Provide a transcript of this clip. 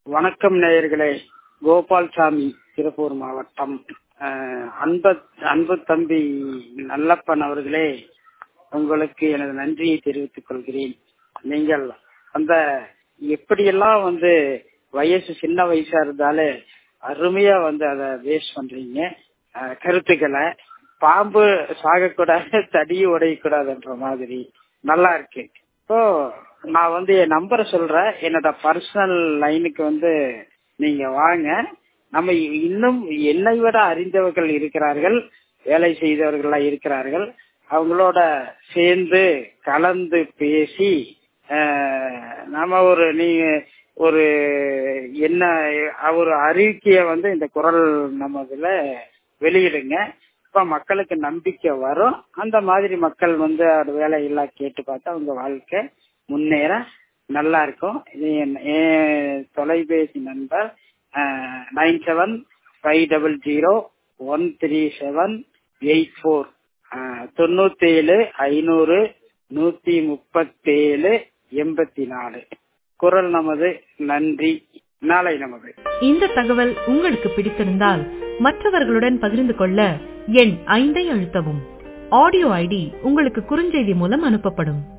வணக்கம் நேயர்களே கோபால்சாமி திருப்பூர் மாவட்டம் அஹ், அன்ப அன்பு தம்பி நல்லப்பன் அவர்களே உங்களுக்கு எனது நன்றியை தெரிவித்துக் கொள்கிறேன் நீங்கள் அந்த எப்படியெல்லாம் வந்து வயசு சின்ன வயசா இருந்தாலே அருமையா வந்து அதை வேஸ்ட் பண்றீங்க அஹ், கருத்துக்களை பாம்பு சாகக்கூடாது தடியும் உடையக்கூடாதுன்ற மாதிரி நல்லா இருக்கு இப்போ நான் வந்து என் நம்பரை சொல்றேன் என்னோட பர்சனல் லைனுக்கு வந்து நீங்க வாங்க நம்ம இன்னும் என்னை விட அறிந்தவர்கள் இருக்கிறார்கள் வேலை செய்தவர்கள் இருக்கிறார்கள் அவங்களோட சேர்ந்து கலந்து பேசி அஹ், நம்ம ஒரு நீங்க ஒரு என்ன ஒரு அறிக்கைய வந்து இந்த குரல் நம்ம இதுல வெளியிடுங்க இப்ப மக்களுக்கு நம்பிக்கை வரும் அந்த மாதிரி மக்கள் வந்து அவர் வேலையெல்லாம் கேட்டு பார்த்து அவங்க வாழ்க்கை முன்னேற நல்லா இருக்கும் இது என் என் தொலைபேசி number nine seven five double zero one three seven eight four தொண்ணூத்தேழு ஐநூறு நூத்தி முப்பத்தேழு எண்பத்தி நாலு குரல் நமது நன்றி நாளை நமது இந்த தகவல் உங்களுக்கு பிடித்திருந்தால் மற்றவர்களுடன் பகிர்ந்து கொள்ள எண் ஐந்தை அழுத்தவும் ஆடியோ ஐடி உங்களுக்கு குறுஞ்செய்தி மூலம் அனுப்பப்படும்